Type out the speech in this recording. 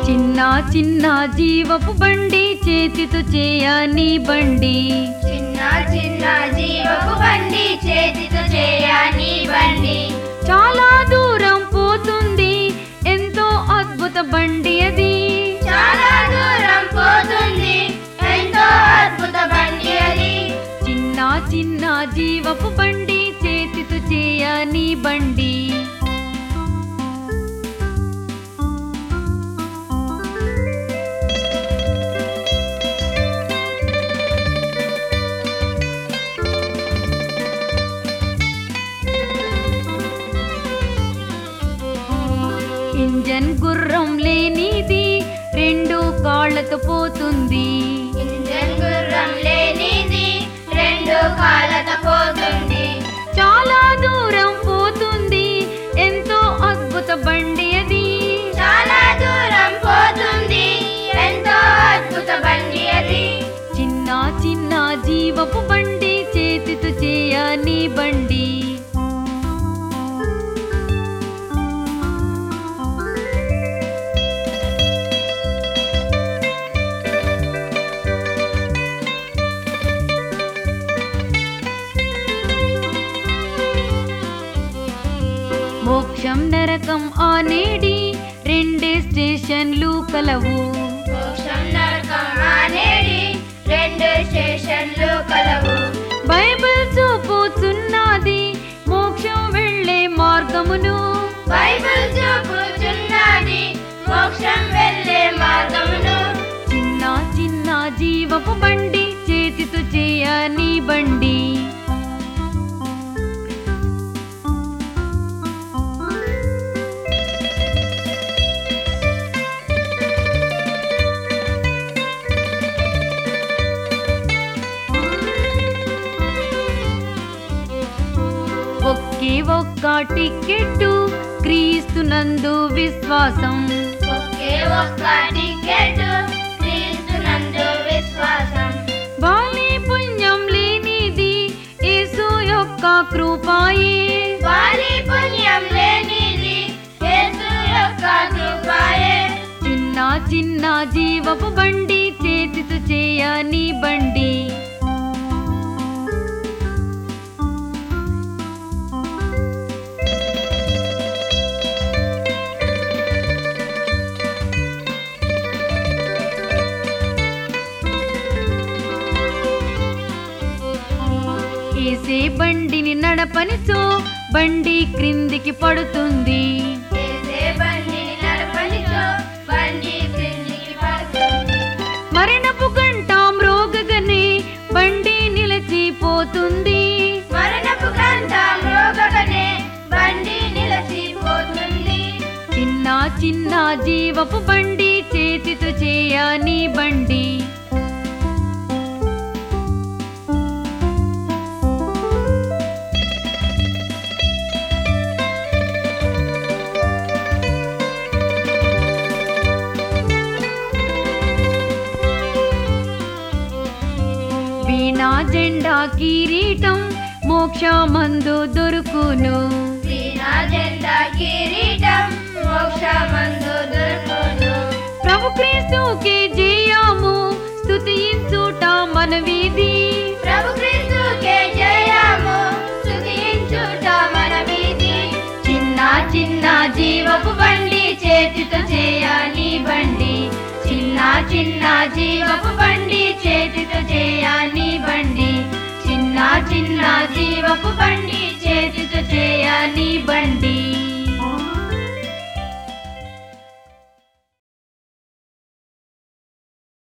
చిన్న చిన్న జీవపు బండి చేతితో చేయని బండి చిన్న చిన్న జీవపు బండి చేతితో చేయని బండి చాలా దూరం పోతుంది ఎంతో అద్భుత బండి అది చాలా దూరం పోతుంది ఎంతో అద్భుత బండి అది చిన్న చిన్న జీవపు బండి చేతితో చేయని బండి ఇంజన్ గుర్రం లేనిది రెండు కాళ్ళతో పోతుంది ఇంజన్ గుర్రం లేనిది రెండు కాళ్ళతో పోతుంది చాలా దూరం పోతుంది ఎంతో అద్భుత బండి అది చాలా దూరం పోతుంది ఎంతో అద్భుత బండి అది చిన్న చిన్న జీవపు బండి చేతితో చేయని బండి మోక్షం నరకం ఆనేడి రెండే స్టేషన్లు కలవు మోక్షం నరకం అనేది రెండు స్టేషన్లు కలవు బైబిల్ చూపుతున్నది మోక్షం వెళ్ళే మార్గమును బైబిల్ చూపుచున్నది మోక్షం వెళ్ళే మార్గమును చిన్న చిన్న జీవపు బండి చేతితో చేయని బండి ఒకే ఒక్క టికెట్టు క్రీస్తునందు విశ్వాసం ఒకే ఒక్క టికెట్ క్రీస్తునందు విశ్వాసం బాలి పుణ్యం లేనిది యేసు యొక్క కృపాయే వారి పుణ్యం లేనిది యేసు యొక్క కృపయే చిన్న చిన్న జీవపు బండి చేతితో చేయని బండి ఏసే బండిని నడపనిచో బండి క్రిందికి పడుతుంది యేసే బండిని నడపనిచో బండి క్రిందికి పడుతుంది మరణపు గంట మ్రోగగనే బండి నిలిచిపోతుంది మరణపు గంట మ్రోగకనే బండి నిలచిపోతుంది చిన్న చిన్న జీవపు బండి చేతితో చేయని బండి వీణా జెండా కిరీటం మోక్షమందు దొరుకును వీణా జెండా కిరీటం మోక్షమందు దొరుకును ప్రభు క్రీస్తుకే జయము స్తుతించుట మన వీధి ప్రభు క్రీస్తుకే జయము స్తుతించుట మన వీధి చిన్న చిన్న జీవపు బండి చేతితో చేయని బండి చిన్న చిన్న జీవపు బండి చేతితో చేయని బండి చిన్న చిన్న జీవపు బండి చేతితో చేయని బండి